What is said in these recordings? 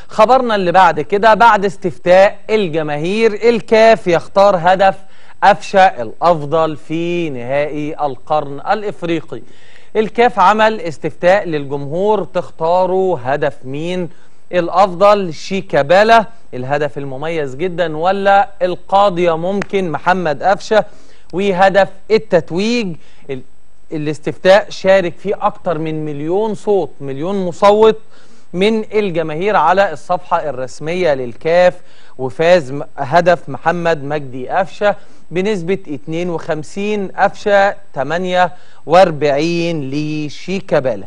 خبرنا اللي بعد كده بعد استفتاء الجماهير الكاف يختار هدف أفشى الأفضل في نهائي القرن الإفريقي الكاف عمل استفتاء للجمهور تختاروا هدف مين الأفضل شيكابالا الهدف المميز جدا ولا القاضية ممكن محمد أفشة وهدف التتويج ال- الاستفتاء شارك فيه أكتر من مليون صوت مليون مصوت من الجماهير على الصفحة الرسمية للكاف وفاز م- هدف محمد مجدي أفشة بنسبة 52 أفشة 48 لشيكابالا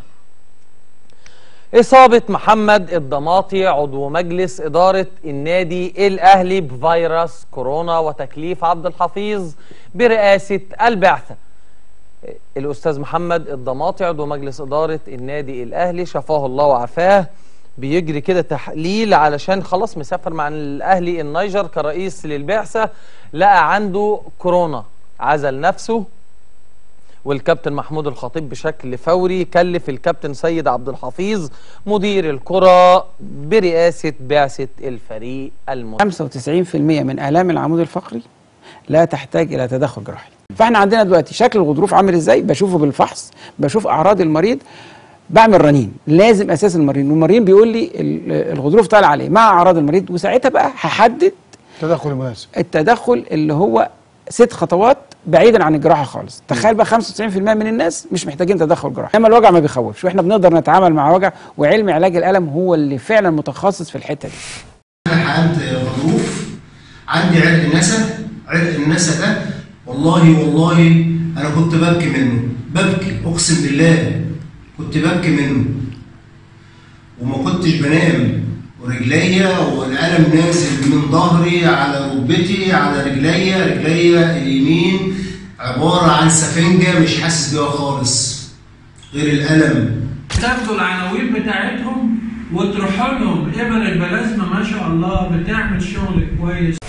إصابة محمد الضماطي عضو مجلس إدارة النادي الأهلي بفيروس كورونا وتكليف عبد الحفيظ برئاسة البعثة الأستاذ محمد الضماطي عضو مجلس إدارة النادي الأهلي شفاه الله وعافاه بيجري كده تحليل علشان خلاص مسافر مع الأهلي النيجر كرئيس للبعثة لقى عنده كورونا عزل نفسه والكابتن محمود الخطيب بشكل فوري كلف الكابتن سيد عبد الحفيظ مدير الكرة برئاسة بعثة الفريق المنتخب 95% من آلام العمود الفقري لا تحتاج إلى تدخل جراحي فاحنا عندنا دلوقتي شكل الغضروف عامل ازاي بشوفه بالفحص بشوف اعراض المريض بعمل رنين لازم اساس المريض والمريض بيقول لي ال- الغضروف طالع عليه مع اعراض المريض وساعتها بقى هحدد التدخل المناسب التدخل اللي هو ست خطوات بعيدا عن الجراحه خالص تخيل بقى 95% من الناس مش محتاجين تدخل جراحي اما الوجع ما بيخوفش واحنا بنقدر نتعامل مع وجع وعلم علاج الالم هو اللي فعلا متخصص في الحته دي انا حقنت غضروف عندي عرق نسا عرق النسا ده والله والله انا كنت ببكي منه ببكي اقسم بالله كنت ببكي منه وما كنتش بنام ورجليا والقلم نازل من ظهري على ركبتي على رجليا رجليا اليمين عباره عن سفنجه مش حاسس بيها خالص غير الالم تاخدوا العناوين بتاعتهم وتروحوا لهم ابر البلازما ما شاء الله بتعمل شغل كويس